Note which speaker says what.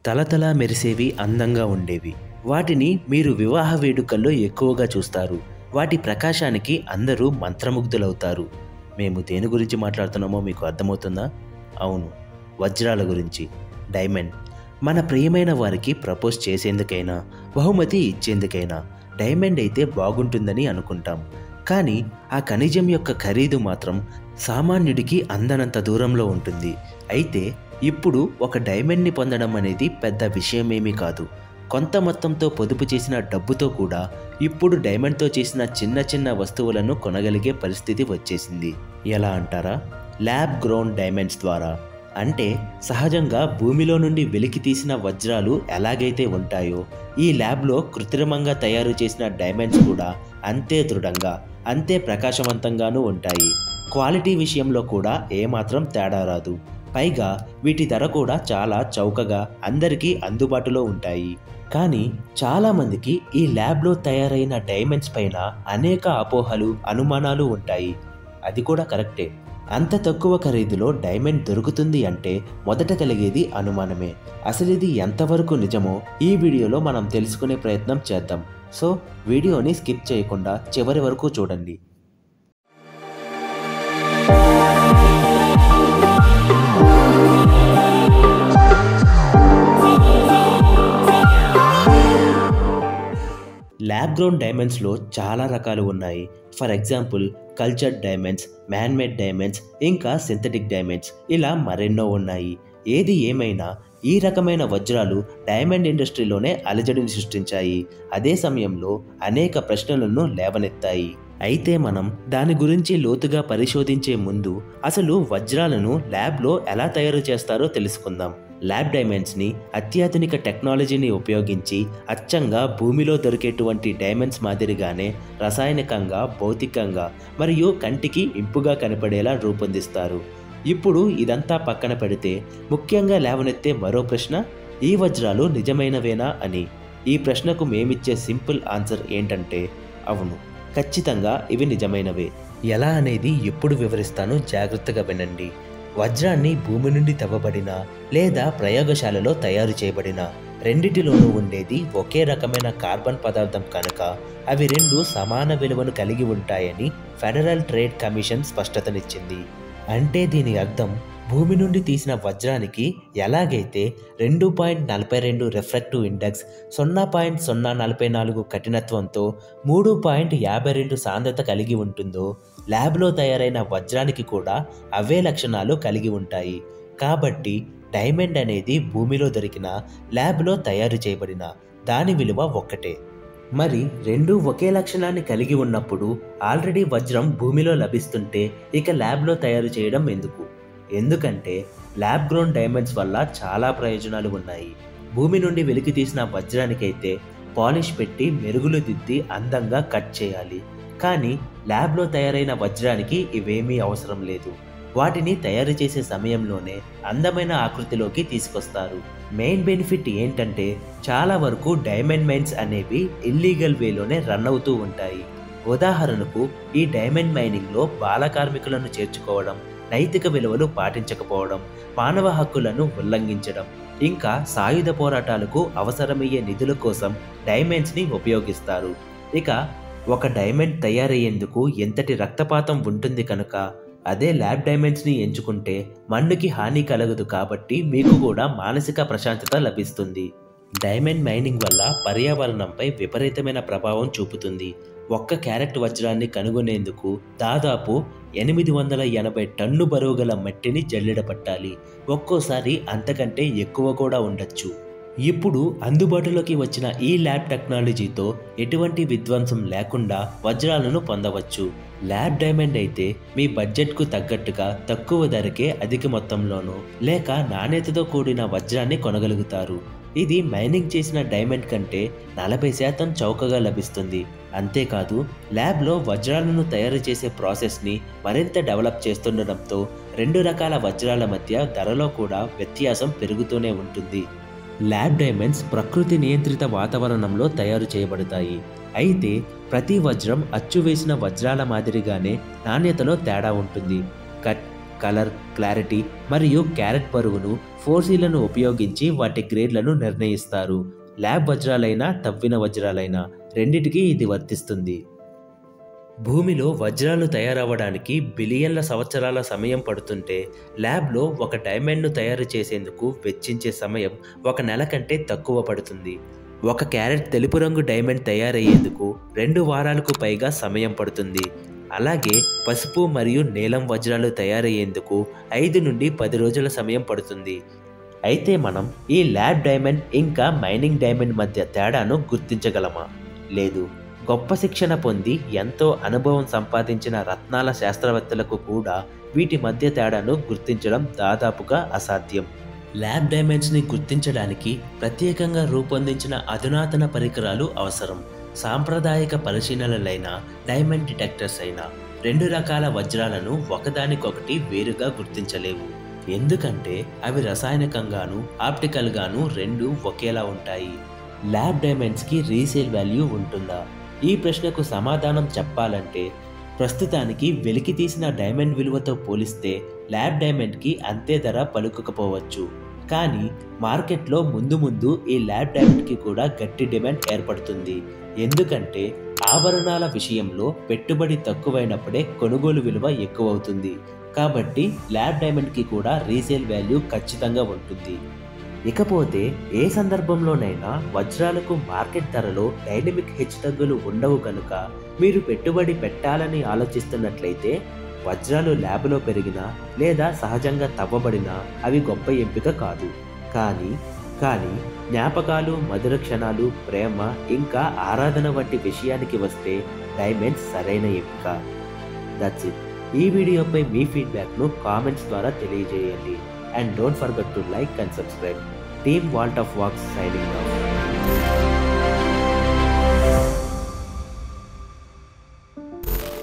Speaker 1: తలతలా మెరిసేవి అందంగా ఉండేవి వాటిని మీరు వివాహ వేడుకల్లో ఎక్కువగా చూస్తారు వాటి ప్రకాశానికి అందరూ మంత్రముగ్ధులవుతారు మేము దేని గురించి మాట్లాడుతున్నామో మీకు అర్థమవుతుందా అవును వజ్రాల గురించి డైమండ్ మన ప్రియమైన వారికి ప్రపోజ్ చేసేందుకైనా బహుమతి ఇచ్చేందుకైనా డైమండ్ అయితే బాగుంటుందని అనుకుంటాం కానీ ఆ ఖనిజం యొక్క ఖరీదు మాత్రం సామాన్యుడికి అందనంత దూరంలో ఉంటుంది అయితే ఇప్పుడు ఒక డైమండ్ని పొందడం అనేది పెద్ద విషయమేమీ కాదు కొంత మొత్తంతో పొదుపు చేసిన డబ్బుతో కూడా ఇప్పుడు డైమండ్తో చేసిన చిన్న చిన్న వస్తువులను కొనగలిగే పరిస్థితి వచ్చేసింది ఎలా అంటారా ల్యాబ్ గ్రౌండ్ డైమండ్స్ ద్వారా అంటే సహజంగా భూమిలో నుండి వెలికి తీసిన వజ్రాలు ఎలాగైతే ఉంటాయో ఈ ల్యాబ్లో కృత్రిమంగా తయారు చేసిన డైమండ్స్ కూడా అంతే దృఢంగా అంతే ప్రకాశవంతంగానూ ఉంటాయి క్వాలిటీ విషయంలో కూడా ఏమాత్రం తేడా రాదు పైగా వీటి ధర కూడా చాలా చౌకగా అందరికీ అందుబాటులో ఉంటాయి కానీ చాలామందికి ఈ ల్యాబ్లో తయారైన డైమండ్స్ పైన అనేక అపోహలు అనుమానాలు ఉంటాయి అది కూడా కరెక్టే అంత తక్కువ ఖరీదులో డైమండ్ దొరుకుతుంది అంటే మొదట కలిగేది అనుమానమే అసలు ఇది ఎంతవరకు నిజమో ఈ వీడియోలో మనం తెలుసుకునే ప్రయత్నం చేద్దాం సో వీడియోని స్కిప్ చేయకుండా చివరి వరకు చూడండి ల్యాబ్ గ్రౌండ్ డైమండ్స్లో చాలా రకాలు ఉన్నాయి for example cultured diamonds manmade diamonds ఇంకా సింథటిక్ డైమండ్స్ ఇలా మరెన్నో ఉన్నాయి ఏది ఏమైనా ఈ రకమైన వజ్రాలు డైమండ్ ఇండస్ట్రీలోనే అలజడిని సృష్టించాయి అదే సమయంలో అనేక ప్రశ్నలను లేవనెత్తాయి అయితే మనం దాని గురించి లోతుగా పరిశోధించే ముందు అసలు వజ్రాలను ల్యాబ్లో ఎలా తయారు చేస్తారో తెలుసుకుందాం ల్యాబ్ డైమండ్స్ని అత్యాధునిక టెక్నాలజీని ఉపయోగించి అచ్చంగా భూమిలో దొరికేటువంటి డైమండ్స్ మాదిరిగానే రసాయనికంగా భౌతికంగా మరియు కంటికి ఇంపుగా కనపడేలా రూపొందిస్తారు ఇప్పుడు ఇదంతా పక్కన పెడితే ముఖ్యంగా లేవనెత్తే మరో ప్రశ్న ఈ వజ్రాలు నిజమైనవేనా అని ఈ ప్రశ్నకు మేమిచ్చే సింపుల్ ఆన్సర్ ఏంటంటే అవును ఖచ్చితంగా ఇవి నిజమైనవే ఎలా అనేది ఎప్పుడు వివరిస్తానో జాగ్రత్తగా వినండి వజ్రాన్ని భూమి నుండి తవ్వబడిన లేదా ప్రయోగశాలలో తయారు చేయబడిన రెండిటిలోనూ ఉండేది ఒకే రకమైన కార్బన్ పదార్థం కనుక అవి రెండు సమాన విలువను కలిగి ఉంటాయని ఫెడరల్ ట్రేడ్ కమిషన్ స్పష్టతనిచ్చింది అంటే దీని అర్థం భూమి నుండి తీసిన వజ్రానికి ఎలాగైతే రెండు పాయింట్ నలభై రెండు రిఫ్రాక్టివ్ ఇండెక్స్ సున్నా పాయింట్ సున్నా నలభై నాలుగు కఠినత్వంతో మూడు పాయింట్ యాభై రెండు సాంద్రత కలిగి ఉంటుందో ల్యాబ్లో తయారైన వజ్రానికి కూడా అవే లక్షణాలు కలిగి ఉంటాయి కాబట్టి డైమండ్ అనేది భూమిలో దొరికిన ల్యాబ్లో తయారు చేయబడిన దాని విలువ ఒక్కటే మరి రెండు ఒకే లక్షణాన్ని కలిగి ఉన్నప్పుడు ఆల్రెడీ వజ్రం భూమిలో లభిస్తుంటే ఇక ల్యాబ్లో తయారు చేయడం ఎందుకు ఎందుకంటే ల్యాబ్ గ్రౌండ్ డైమండ్స్ వల్ల చాలా ప్రయోజనాలు ఉన్నాయి భూమి నుండి వెలికి తీసిన వజ్రానికైతే పాలిష్ పెట్టి మెరుగులు దిద్ది అందంగా కట్ చేయాలి కానీ ల్యాబ్లో తయారైన వజ్రానికి ఇవేమీ అవసరం లేదు వాటిని తయారు చేసే సమయంలోనే అందమైన ఆకృతిలోకి తీసుకొస్తారు మెయిన్ బెనిఫిట్ ఏంటంటే చాలా వరకు డైమండ్ మైన్స్ అనేవి ఇల్లీగల్ వేలోనే రన్ అవుతూ ఉంటాయి ఉదాహరణకు ఈ డైమండ్ మైనింగ్లో బాల కార్మికులను చేర్చుకోవడం నైతిక విలువలు పాటించకపోవడం మానవ హక్కులను ఉల్లంఘించడం ఇంకా సాయుధ పోరాటాలకు అవసరమయ్యే నిధుల కోసం డైమండ్స్ని ఉపయోగిస్తారు ఇక ఒక డైమండ్ తయారయ్యేందుకు ఎంతటి రక్తపాతం ఉంటుంది కనుక అదే ల్యాబ్ డైమండ్స్ని ఎంచుకుంటే మన్నుకి హాని కలగదు కాబట్టి మీకు కూడా మానసిక ప్రశాంతత లభిస్తుంది డైమండ్ మైనింగ్ వల్ల పర్యావరణంపై విపరీతమైన ప్రభావం చూపుతుంది ఒక్క క్యారెట్ వజ్రాన్ని కనుగొనేందుకు దాదాపు ఎనిమిది వందల ఎనభై టన్ను బరువు గల మట్టిని జల్లెడ పట్టాలి ఒక్కోసారి అంతకంటే ఎక్కువ కూడా ఉండొచ్చు ఇప్పుడు అందుబాటులోకి వచ్చిన ఈ ల్యాబ్ టెక్నాలజీతో ఎటువంటి విధ్వంసం లేకుండా వజ్రాలను పొందవచ్చు ల్యాబ్ డైమండ్ అయితే మీ బడ్జెట్కు తగ్గట్టుగా తక్కువ ధరకే అధిక మొత్తంలోనూ లేక నాణ్యతతో కూడిన వజ్రాన్ని కొనగలుగుతారు ఇది మైనింగ్ చేసిన డైమండ్ కంటే నలభై శాతం చౌకగా లభిస్తుంది అంతేకాదు ల్యాబ్లో వజ్రాలను తయారు చేసే ప్రాసెస్ని మరింత డెవలప్ చేస్తుండడంతో రెండు రకాల వజ్రాల మధ్య ధరలో కూడా వ్యత్యాసం పెరుగుతూనే ఉంటుంది ల్యాబ్ డైమండ్స్ ప్రకృతి నియంత్రిత వాతావరణంలో తయారు చేయబడతాయి అయితే ప్రతి వజ్రం అచ్చు వేసిన వజ్రాల మాదిరిగానే నాణ్యతలో తేడా ఉంటుంది కట్ కలర్ క్లారిటీ మరియు క్యారెట్ బరువును ఫోర్సీలను ఉపయోగించి వాటి గ్రేడ్లను నిర్ణయిస్తారు ల్యాబ్ వజ్రాలైనా తవ్విన వజ్రాలైనా రెండిటికీ ఇది వర్తిస్తుంది భూమిలో వజ్రాలు తయారవ్వడానికి బిలియన్ల సంవత్సరాల సమయం పడుతుంటే ల్యాబ్లో ఒక డైమండ్ను తయారు చేసేందుకు వెచ్చించే సమయం ఒక నెల కంటే తక్కువ పడుతుంది ఒక క్యారెట్ తెలుపు రంగు డైమండ్ తయారయ్యేందుకు రెండు వారాలకు పైగా సమయం పడుతుంది అలాగే పసుపు మరియు నీలం వజ్రాలు తయారయ్యేందుకు ఐదు నుండి పది రోజుల సమయం పడుతుంది అయితే మనం ఈ ల్యాబ్ డైమండ్ ఇంకా మైనింగ్ డైమండ్ మధ్య తేడాను గుర్తించగలమా లేదు గొప్ప శిక్షణ పొంది ఎంతో అనుభవం సంపాదించిన రత్నాల శాస్త్రవేత్తలకు కూడా వీటి మధ్య తేడాను గుర్తించడం దాదాపుగా అసాధ్యం ల్యాబ్ డైమండ్స్ని గుర్తించడానికి ప్రత్యేకంగా రూపొందించిన అధునాతన పరికరాలు అవసరం సాంప్రదాయిక పరిశీలనలైన డైమండ్ డిటెక్టర్స్ అయినా రెండు రకాల వజ్రాలను ఒకదానికొకటి వేరుగా గుర్తించలేవు ఎందుకంటే అవి రసాయనికంగాను ఆప్టికల్గాను రెండు ఒకేలా ఉంటాయి ల్యాబ్ డైమండ్స్కి రీసేల్ వాల్యూ ఉంటుందా ఈ ప్రశ్నకు సమాధానం చెప్పాలంటే ప్రస్తుతానికి వెలికి తీసిన డైమండ్ విలువతో పోలిస్తే ల్యాబ్ డైమండ్కి అంతే ధర పలుకకపోవచ్చు కానీ మార్కెట్లో ముందు ముందు ఈ ల్యాబ్ డైమండ్కి కూడా గట్టి డిమాండ్ ఏర్పడుతుంది ఎందుకంటే ఆభరణాల విషయంలో పెట్టుబడి తక్కువైనప్పుడే కొనుగోలు విలువ ఎక్కువవుతుంది కాబట్టి ల్యాబ్ డైమండ్కి కూడా రీసేల్ వాల్యూ ఖచ్చితంగా ఉంటుంది ఇకపోతే ఏ సందర్భంలోనైనా వజ్రాలకు మార్కెట్ ధరలో డైనమిక్ హెచ్చుతగ్గులు ఉండవు కనుక మీరు పెట్టుబడి పెట్టాలని ఆలోచిస్తున్నట్లయితే వజ్రాలు ల్యాబ్లో పెరిగినా లేదా సహజంగా తవ్వబడినా అవి గొప్ప ఎంపిక కాదు కానీ కానీ జ్ఞాపకాలు మధుర క్షణాలు ప్రేమ ఇంకా ఆరాధన వంటి విషయానికి వస్తే డైమండ్స్ సరైన ఎంపిక దట్స్ ఇట్ ఈ వీడియోపై మీ ఫీడ్బ్యాక్ను కామెంట్స్ ద్వారా తెలియజేయండి and don't forget to like and subscribe team vault of wax signing of